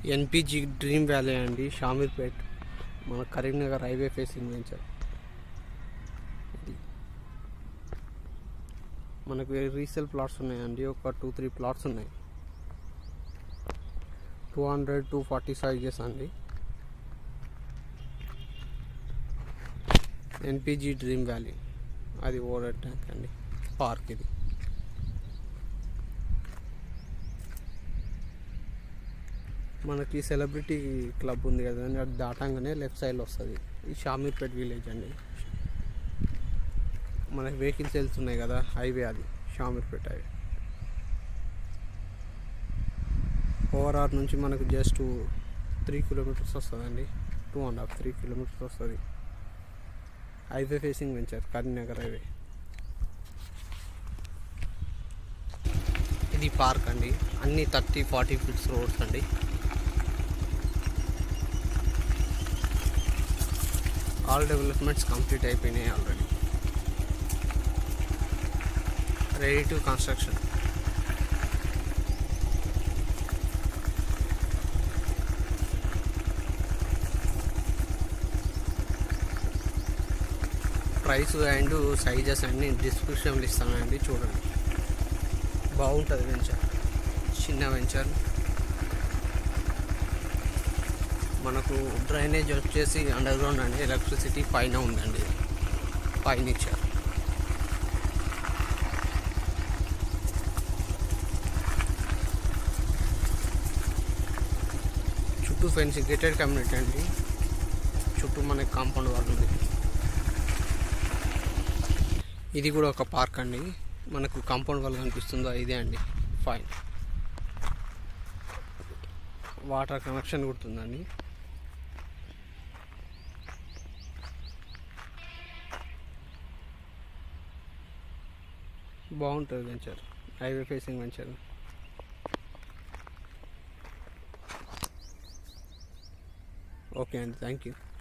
ఎన్పిజి dream valley అండి షామీర్పేట్ మన Karimnagar highway facing venture ఇది మనకు రీసేల్ ప్లాట్స్ ఉన్నాయండి ఒక టూ త్రీ ప్లాట్స్ ఉన్నాయి two hundred two forty sizes అండి ఎన్పిజి డ్రీమ్ వ్యాలీ అది ఓడర్ ట్యాంక్ అండి పార్క్ ఇది మనకి సెలబ్రిటీ క్లబ్ ఉంది కదండి అది దాటంగానే లెఫ్ట్ సైడ్లో వస్తుంది ఈ షామీర్పేట్ విలేజ్ అండి మనకి వెహికల్స్ వెళ్తున్నాయి కదా హైవే అది షామీర్పేట్ హైవే ఓవరాల్ నుంచి మనకు జస్ట్ త్రీ కిలోమీటర్స్ వస్తుందండి two and half three kilometers వస్తుంది highway facing venture Karimnagar highway ఇది పార్క్ అండి అన్ని థర్టీ ఫార్టీ ఫీట్స్ రోడ్స్ అండి ఆల్ డెవలప్మెంట్స్ కంప్లీట్ అయిపోయినాయి already ready to construction price and sizes అన్ని డిస్క్రిప్షన్లు ఇస్తానండి చూడండి బాగుంటుంది వెంచర్ చిన్న వెంచర్ మనకు డ్రైనేజ్ వచ్చేసి అండర్ గ్రౌండ్ అండి ఎలక్ట్రిసిటీ పైన ఉందండి పైన ఇచ్చారు చుట్టూ ఫెన్సింగ్ గేటెడ్ కమ్యూనిటీ అండి చుట్టూ మనకి కాంపౌండ్ వాళ్ళు ఉంది ఇది కూడా ఒక పార్క్ అండి మనకు కాంపౌండ్ వాళ్ళు కనిపిస్తుందో ఇదే అండి ఫైన్ వాటర్ కనెక్షన్ కుడుతుందండి బాగుంటుంది venture highway facing venture okay అండి థ్యాంక్ యూ